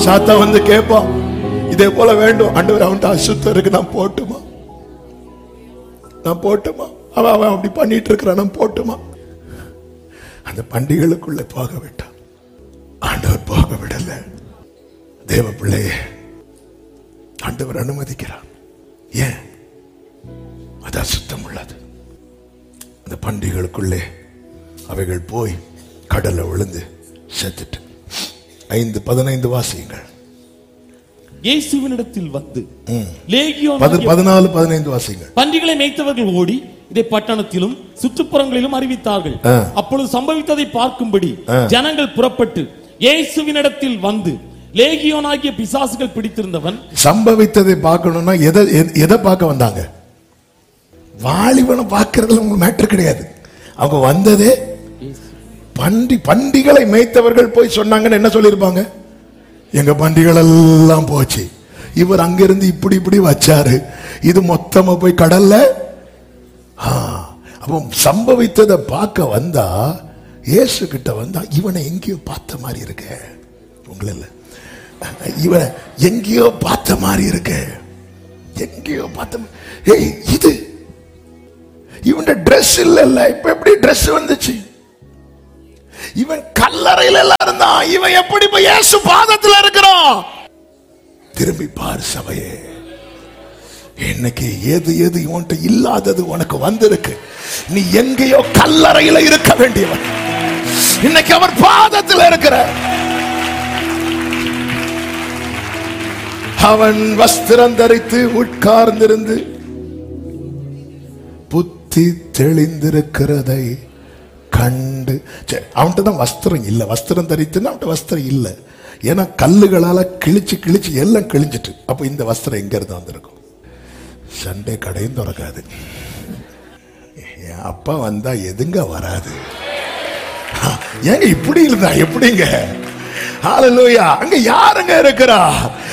சாத்தா வந்து கேட்பான் இதே போல வேண்டும் ஆண்டவர் அவன்கிட்ட அசுத்தம் இருக்கு நான் போட்டுமா நான் போட்டுமா அவன் அவன் அப்படி பண்ணிட்டு இருக்கிறான் நான் போட்டுமா அந்த பண்டிகைகளுக்குள்ள போக விட்டான் ஆண்டவர் போக விடல தேவ பிள்ளையே ஆண்டவர் அனுமதிக்கிறார் ஏன் அது அசுத்தம் உள்ளது அந்த பண்டிகைகளுக்குள்ளே அவைகள் போய் கடல்ல விழுந்து செத்துட்டு ஐந்து பதினைந்து வாசியுங்கள் இயேசுவினிடத்தில் வந்து லேகியோன் பதி- பதினாலு பதினைந்து வாசியுங்கள் பன்றிகளை மேய்த்தவர்கள் ஓடி இதை பட்டணத்திலும் சுற்றுப்புறங்களிலும் அறிவித்தார்கள் ஆ. அப்பொழுது சம்பவித்ததை பார்க்கும்படி ஆ. ஜனங்கள் புறப்பட்டு இயேசுவினிடத்தில் வந்து லேகியோனாகிய பிசாசுகள் பிடித்திருந்தவன் சம்பவித்ததை பார்க்கணும்னா எதை எ- எதை பார்க்க வந்தாங்க வாலிபனை பார்க்கறதுல உங்களுக்கு மேட்டர் கிடையாது அவங்க வந்ததே பண்டி பண்டிகளை மேய்த்தவர்கள் போய் சொன்னாங்கன்னு என்ன சொல்லியிருப்பாங்க எங்க பண்டிகள் எல்லாம் போச்சு இவர் அங்கிருந்து இப்படி இப்படி வச்சாரு இது மொத்தமா போய் கடல்ல ஆ, அப்போ சம்பவித்ததை பார்க்க வந்தா இயேசு கிட்ட வந்தா இவனை எங்கேயோ பார்த்த மாதிரி இருக்க உங்களை இல்ல இவனை எங்கேயோ பார்த்த மாதிரி இருக்க எங்கேயோ பார்த்த மா- ஏய் இது இவன் Dress இல்ல இல்ல இப்ப எப்படி Dress வந்துச்சு இவன் கல்லறையில எல்லாம் இருந்தான் இவன் எப்படி இப்ப இயேசு பாதத்துல இருக்கிறான் திரும்பி பார் சபையே இன்னைக்கு எது எது இவன்ட்ட இல்லாதது உனக்கு வந்திருக்கு நீ எங்கேயோ கல்லறையில இருக்க வேண்டியவன் இன்னைக்கு அவர் பாதத்தில் இருக்கிற அவன் வஸ்திரம் தரித்து உட்கார்ந்திருந்து புத்தி தெளிந்திருக்கிறதை கண்டு சரி, அவன்கிட்ட தான் வஸ்திரம் இல்லை வஸ்திரம் தரித்துன்னா அவன்கிட்ட வஸ்திரம் இல்லை ஏன்னா கல்லுகளால கிழிச்சு கிழிச்சு எல்லாம் கிழிஞ்சிட்டு அப்போ இந்த வஸ்திரம் எங்க இருந்து வந்திருக்கும் சண்டே கடையும் திறக்காது என் அப்பா வந்தா எதுங்க வராது ஏங்க இப்படி இருந்தா எப்படிங்க ஹalleluya அங்க யாருங்க இருக்கிறா